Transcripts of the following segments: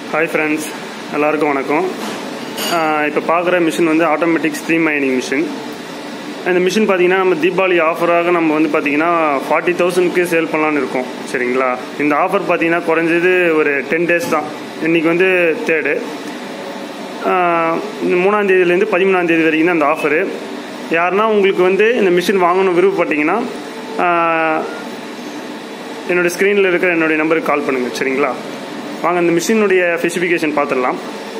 hi friends எல்லாருக்கும் வணக்கம் இப்போ பார்க்குற மிஷின் வந்து ஆட்டோமேட்டிக் ஸ்ட்ரீம் மைனிங் மிஷின் இந்த மிஷின் பார்த்தீங்கன்னா நம்ம தீபாவளி ஆஃபராக நம்ம வந்து பார்த்தீங்கன்னா ஃபார்ட்டி தௌசண்ட்க்கு சேல் பண்ணலான்னு இருக்கோம் சரிங்களா இந்த ஆஃபர் பார்த்தீங்கன்னா குறைஞ்சது ஒரு டென் டேஸ் தான் இன்றைக்கி வந்து தேர்டு மூணாம் தேதியிலேருந்து பதிமூணாம் தேதி வரைக்கும் தான் இந்த ஆஃபரு யாருன்னா உங்களுக்கு வந்து இந்த மிஷின் வாங்கணும் விருப்பப்பட்டீங்கன்னா ஆஹ், என்னோட ஸ்க்ரீனில் இருக்கிற என்னுடைய நம்பருக்கு கால் பண்ணுங்கள் சரிங்களா வாங்க இந்த மிஷினுடைய ஸ்பெசிஃபிகேஷன் பார்த்துடலாம்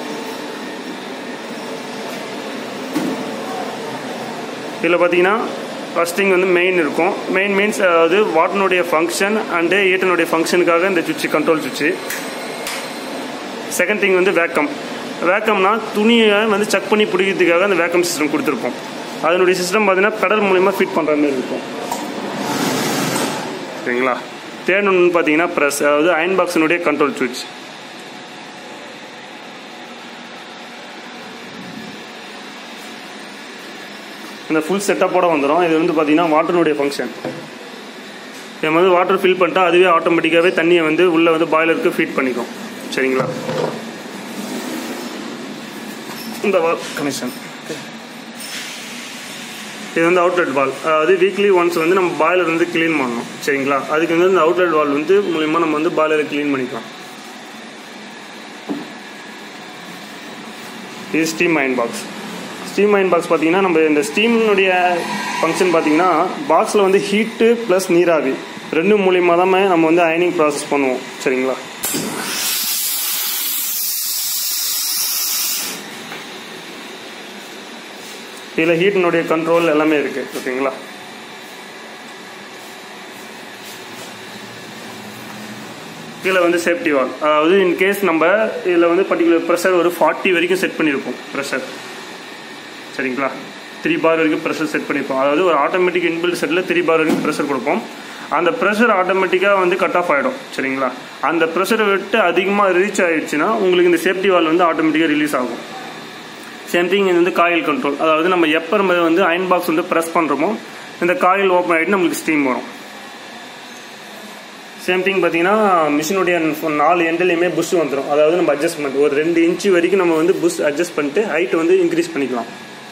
இதில் பார்த்தீங்கன்னா ஃபர்ஸ்ட் திங் வந்து மெயின் இருக்கும் மெயின் மீன்ஸ் அதாவது வாட்டனுடைய ஃபங்க்ஷன் அண்டு ஈட்டனுடைய ஃபங்க்ஷனுக்காக இந்த சுவிட்ச் கண்ட்ரோல் சுவிட்சு செகண்ட் திங் வந்து வேக்கம் வேக்கம்னா துணியை வந்து செக் பண்ணி பிடிக்கிறதுக்காக அந்த வேக்கம் சிஸ்டம் கொடுத்துருப்போம் அதனுடைய சிஸ்டம் பார்த்தீங்கன்னா பெடல் மூலிமா ஃபிட் பண்ணுற மாதிரி இருக்கும் சரிங்களா தேர்ட் ஒன்று பார்த்தீங்கன்னா ப்ரெஸ் அதாவது அயன் பாக்ஸினுடைய கண்ட்ரோல் சுவிட்ச் இந்த ஃபுல் செட்டப்போட வந்துடும் இது வந்து பார்த்தீங்கன்னா வாட்டருடைய ஃபங்க்ஷன் இது வந்து வாட்டர் ஃபில் பண்ணிட்டா அதுவே ஆட்டோமேட்டிக்காகவே தண்ணியை வந்து உள்ளே வந்து பாய்லருக்கு ஃபீட் பண்ணிக்கும் சரிங்களா இந்த வால் கனெக்ஷன் இது வந்து அவுட்லெட் வால் அதாவது வீக்லி ஒன்ஸ் வந்து நம்ம பாய்லர் வந்து க்ளீன் பண்ணணும் சரிங்களா அதுக்கு வந்து இந்த அவுட்லெட் வால் வந்து மூலியமாக நம்ம வந்து பாய்லரை க்ளீன் பண்ணிக்கலாம் இது steam iron box steam iron box பார்த்தீங்கன்னா நம்ம இந்த ஸ்டீம்னுடைய ஃபங்க்ஷன் பார்த்தீங்கன்னா பாக்ஸில் வந்து ஹீட்டு ப்ளஸ் நீராவி ரெண்டு மூலியமாக தான் நம்ம வந்து அயனிங் ப்ராசஸ் பண்ணுவோம் சரிங்களா இதில் ஹீட்டினுடைய கண்ட்ரோல் எல்லாமே இருக்குது ஓகேங்களா கீழே வந்து சேஃப்டி வால் அதாவது இன் கேஸ் நம்ம இதில் வந்து பர்டிகுலர் ப்ரெஷர் ஒரு ஃபார்ட்டி வரைக்கும் செட் பண்ணியிருப்போம் ப்ரெஷர் சரிங்களா த்ரீ பார் வரைக்கும் ப்ரெஷர் செட் பண்ணியிருப்போம் அதாவது ஒரு ஆட்டோமேட்டிக் இன்பில்ட் செட்டில் த்ரீ பார் வரைக்கும் ப்ரெஷர் கொடுப்போம் அந்த ப்ரெஷர் ஆட்டோமேட்டிக்காக வந்து கட் ஆஃப் ஆகிடும் சரிங்களா அந்த ப்ரெஷரை விட்டு அதிகமாக ரீச் ஆயிடுச்சுன்னா உங்களுக்கு இந்த சேஃப்டி வால் வந்து ஆட்டோமேட்டிக்காக ரிலீஸ் ஆகும் சேம் திங் இது வந்து காயில் கண்ட்ரோல் அதாவது நம்ம எப்போ நம்ம வந்து அயன் பாக்ஸ் வந்து ப்ரெஸ் பண்ணுறோமோ இந்த காயில் ஓப்பன் ஆகிட்டு நம்மளுக்கு ஸ்டீம் வரும் சேம் திங் பார்த்தீங்கன்னா மிஷினுடைய நாலு எண்ட்லையுமே புஷ் வந்துடும் அதாவது நம்ம அட்ஜஸ்ட்மெண்ட் ஒரு ரெண்டு இன்ச்சு வரைக்கும் நம்ம வந்து புஷ் அட்ஜஸ்ட் பண்ணிட்டு ஹைட் வந்து இன்க்ரீஸ் பண்ணிக்கலாம்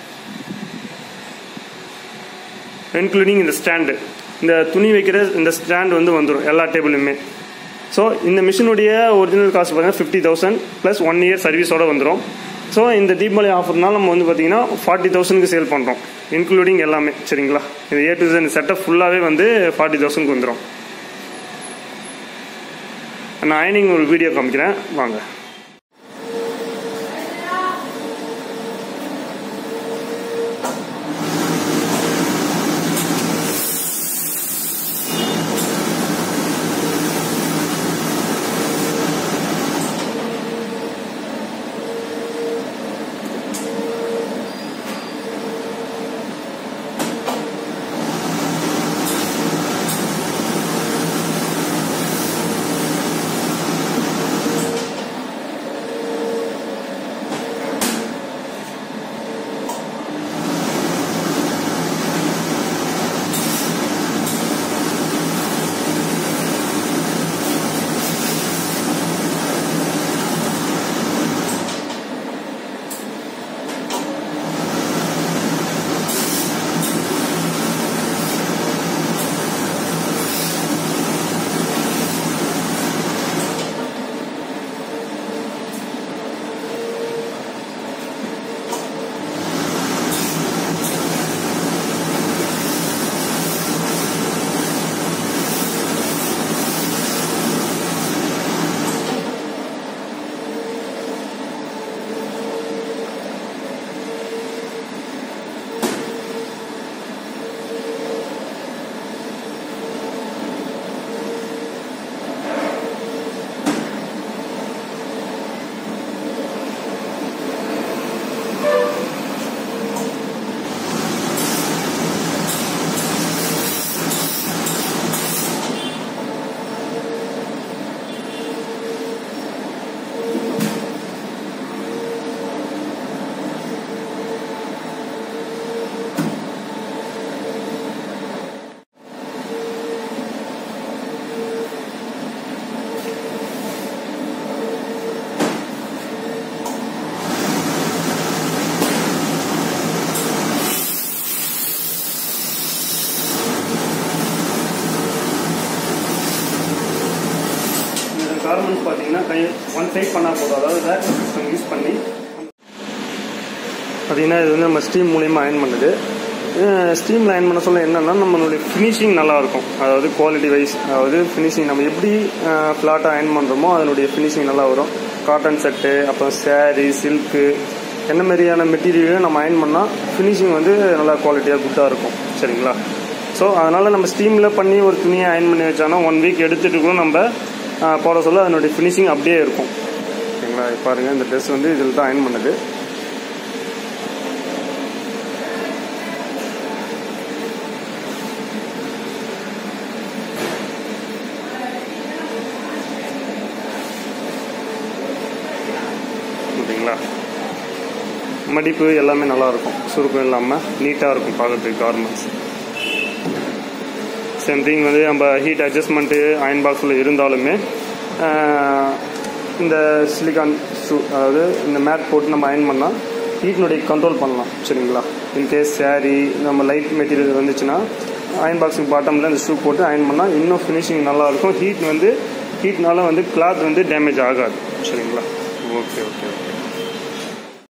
இன்க்ளூடிங் இந்த ஸ்டாண்டு இந்த துணி வைக்கிற இந்த ஸ்டாண்ட் வந்து வந்துடும் எல்லா டேபிளுமே ஸோ இந்த மிஷினுடைய ஒரிஜினல் காஸ்ட் பார்த்தீங்கன்னா fifty thousand plus one year சர்வீஸோட வந்துடும் ஸோ இந்த தீபாவளி ஆஃபர்னால நம்ம வந்து பார்த்தீங்கன்னா ஃபார்ட்டி தௌசண்ட்க்கு சேல் பண்ணுறோம் இன்க்ளூடிங் எல்லாமே சரிங்களா இது ஏ டு இந்த செட்டப் ஃபுல்லாகவே வந்து ஃபார்ட்டி தௌசண்ட்க்கு வந்துடும் நான் அயனிங் ஒரு வீடியோ காமிக்கிறேன் வாங்க நம்ம ஒன் சைட் பண்ணால் போதும் அதாவது வேக்யூம் சிஸ்டம் யூஸ் பண்ணி பார்த்தீங்கன்னா இது வந்து நம்ம ஸ்டீம் மூலியமாக அயன் பண்ணுது ஸ்டீமில் அயன் பண்ண சொல்ல என்னென்னா நம்மளுடைய ஃபினிஷிங் நல்லாயிருக்கும் அதாவது குவாலிட்டி வைஸ் அதாவது ஃபினிஷிங் நம்ம எப்படி ஃப்ளாட்டாக அயன் பண்ணுறோமோ அதனுடைய ஃபினிஷிங் நல்லா வரும் காட்டன் செட்டு அப்புறம் சேரீ சில்க்கு என்ன மாதிரியான மெட்டீரியலையும் நம்ம அயன் பண்ணால் ஃபினிஷிங் வந்து நல்லா குவாலிட்டியாக குட்டாக இருக்கும் சரிங்களா ஸோ அதனால் நம்ம ஸ்டீமில் பண்ணி ஒரு துணியை அயன் பண்ணி வச்சோன்னா ஒன் வீக் எடுத்துகிட்டு கூட நம்ம போட சொல்ல அதனுடைய ஃபினிஷிங் அப்படியே இருக்கும் ஓகேங்களா பாருங்கள் இந்த ட்ரெஸ் வந்து இதில் தான் அயன் பண்ணுது ஓகேங்களா மடிப்பு எல்லாமே நல்லா இருக்கும் சுருக்கம் இல்லாமல் நீட்டாக இருக்கும் பார்க்கறதுக்கு கார்மெண்ட்ஸ் சேம் திங் வந்து நம்ம ஹீட் அட்ஜஸ்ட்மெண்ட்டு அயன் பாக்ஸில் இருந்தாலுமே இந்த சிலிகான் ஷூ அதாவது இந்த மேட் போட்டு நம்ம அயன் பண்ணால் ஹீட்னுடைய கண்ட்ரோல் பண்ணலாம் சரிங்களா இன்கேஸ் சேரீ நம்ம லைட் மெட்டீரியல் வந்துச்சுன்னா அயன் பாக்ஸுக்கு பாட்டமில் இந்த ஷூ போட்டு அயன் பண்ணால் இன்னும் ஃபினிஷிங் நல்லாயிருக்கும் ஹீட் வந்து ஹீட்னால வந்து கிளாத் வந்து டேமேஜ் ஆகாது சரிங்களா ஓகே ஓகே ஓகே